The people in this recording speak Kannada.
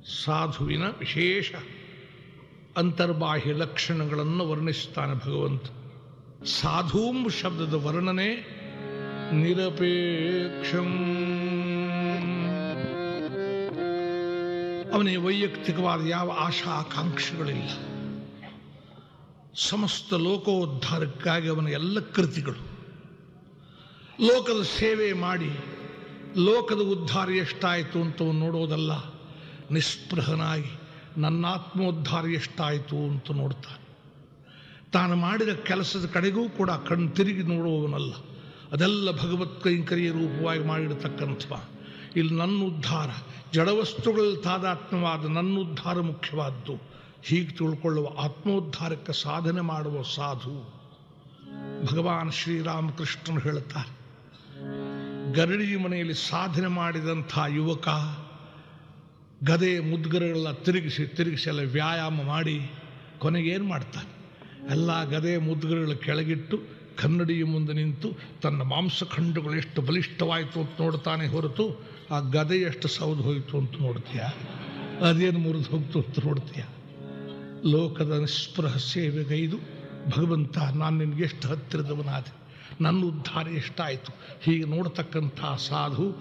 ಸಾಧುವಿನ ವಿಶೇಷ ಅಂತರ್ಬಾಹ್ಯ ಲಕ್ಷಣಗಳನ್ನು ವರ್ಣಿಸ್ತಾನೆ ಭಗವಂತ ಸಾಧೂಂ ಶಬ್ದದ ವರ್ಣನೆ ನಿರಪೇಕ್ಷಂ ಅವನಿಗೆ ವೈಯಕ್ತಿಕವಾದ ಯಾವ ಆಶಾ ಆಕಾಂಕ್ಷೆಗಳಿಲ್ಲ ಸಮಸ್ತ ಲೋಕೋದ್ಧಾರಕ್ಕಾಗಿ ಅವನ ಎಲ್ಲ ಕೃತಿಗಳು ಲೋಕದ ಸೇವೆ ಮಾಡಿ ಲೋಕದ ಉದ್ಧಾರ ಎಷ್ಟಾಯಿತು ಅಂತ ಅವನು ನೋಡೋದಲ್ಲ ನಿಸ್ಪೃಹನಾಗಿ ನನ್ನ ಆತ್ಮೋದ್ಧಾರ ಎಷ್ಟಾಯಿತು ಅಂತ ನೋಡ್ತಾನೆ ತಾನು ಮಾಡಿದ ಕೆಲಸದ ಕಡೆಗೂ ಕೂಡ ಕಣ್ಣು ತಿರುಗಿ ನೋಡುವವನಲ್ಲ ಅದೆಲ್ಲ ಭಗವತ್ ಕೈಂಕರ್ಯ ರೂಪವಾಗಿ ಮಾಡಿರತಕ್ಕಂಥ ಇಲ್ಲಿ ನನ್ನ ಉದ್ಧಾರ ಜಡವಸ್ತುಗಳಲ್ಲಿ ತಾದಾತ್ಮ್ಯವಾದ ನನ್ನ ಉದ್ಧಾರ ಮುಖ್ಯವಾದ್ದು ಹೀಗೆ ತಿಳ್ಕೊಳ್ಳುವ ಆತ್ಮೋದ್ಧಾರಕ್ಕೆ ಸಾಧನೆ ಮಾಡುವ ಸಾಧು ಭಗವಾನ್ ಶ್ರೀರಾಮಕೃಷ್ಣನು ಹೇಳುತ್ತಾರೆ ಗರಡಿ ಮನೆಯಲ್ಲಿ ಸಾಧನೆ ಮಾಡಿದಂಥ ಯುವಕ ಗದೆ ಮುದ್ಗರಗಳೆಲ್ಲ ತಿರುಗಿಸಿ ತಿರುಗಿಸಿ ಎಲ್ಲ ವ್ಯಾಯಾಮ ಮಾಡಿ ಕೊನೆಗೆ ಏನು ಮಾಡ್ತಾನೆ ಎಲ್ಲ ಗದೆ ಮುದ್ಗರಗಳ ಕೆಳಗಿಟ್ಟು ಕನ್ನಡಿಯ ಮುಂದೆ ನಿಂತು ತನ್ನ ಮಾಂಸಖಂಡಗಳು ಎಷ್ಟು ಬಲಿಷ್ಠವಾಯಿತು ಅಂತ ನೋಡ್ತಾನೆ ಹೊರತು ಆ ಗದೆ ಎಷ್ಟು ಸೌದು ಹೋಯಿತು ಅಂತ ನೋಡ್ತೀಯ ಅದೇನು ಮುರಿದು ಹೋಗ್ತು ಅಂತ ನೋಡ್ತೀಯ ಲೋಕದ ನಿಸ್ಪೃಹ ಸೇವೆಗೈದು ಭಗವಂತ ನಾನು ನಿನಗೆ ಎಷ್ಟು ಹತ್ತಿರದವನಾದೆ ನನ್ನ ಉದ್ಧಾರ ಎಷ್ಟಾಯಿತು ಹೀಗೆ ನೋಡ್ತಕ್ಕಂಥ ಸಾಧು